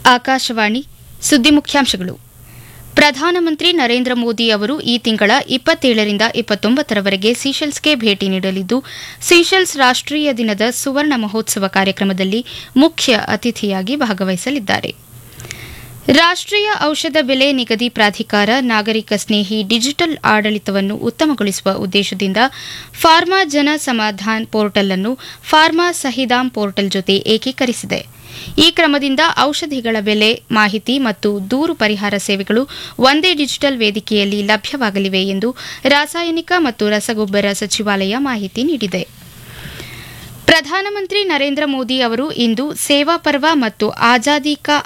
ಆಕಾಶವಾಣಿ ಸುದ್ದಿ ಮುಖ್ಯಾಂಶಗಳು ಪ್ರಧಾನಮಂತ್ರಿ ನರೇಂದ್ರ ಮೋದಿ ಅವರು ಈ ತಿಂಗಳ ಇಪ್ಪತ್ತೇಳರಿಂದ ಇಪ್ಪತ್ತೊಂಬತ್ತರವರೆಗೆ ಸೀಶೆಲ್ಸ್ಗೆ ಭೇಟಿ ನೀಡಲಿದ್ದು ಸೀಶೆಲ್ಸ್ ರಾಷ್ಟೀಯ ದಿನದ ಸುವರ್ಣ ಮಹೋತ್ಸವ ಕಾರ್ಯಕ್ರಮದಲ್ಲಿ ಮುಖ್ಯ ಅತಿಥಿಯಾಗಿ ಭಾಗವಹಿಸಲಿದ್ದಾರೆ ರಾಷ್ಟೀಯ ಔಷಧ ಬೆಲೆ ನಿಗದಿ ಪ್ರಾಧಿಕಾರ ನಾಗರಿಕ ಸ್ನೇಹಿ ಡಿಜಿಟಲ್ ಆಡಳಿತವನ್ನು ಉತ್ತಮಗೊಳಿಸುವ ಉದ್ದೇಶದಿಂದ ಫಾರ್ಮಾ ಜನ ಸಮಾಧಾನ್ ಪೋರ್ಟಲ್ ಅನ್ನು ಫಾರ್ಮಾ ಸಹಿದಾಮ್ ಪೋರ್ಟಲ್ ಜೊತೆ ಏಕೀಕರಿಸಿದೆ ಈ ಕ್ರಮದಿಂದ ಔಷಧಿಗಳ ಬೆಲೆ ಮಾಹಿತಿ ಮತ್ತು ದೂರು ಪರಿಹಾರ ಸೇವೆಗಳು ಒಂದೇ ಡಿಜಿಟಲ್ ವೇದಿಕೆಯಲ್ಲಿ ಲಭ್ಯವಾಗಲಿವೆ ಎಂದು ರಾಸಾಯನಿಕ ಮತ್ತು ರಸಗೊಬ್ಬರ ಸಚಿವಾಲಯ ಮಾಹಿತಿ ನೀಡಿದೆ ಪ್ರಧಾನಮಂತ್ರಿ ನರೇಂದ್ರ ಮೋದಿ ಅವರು ಇಂದು ಸೇವಾ ಪರ್ವ ಮತ್ತು ಆಜಾದಿ ಕಾ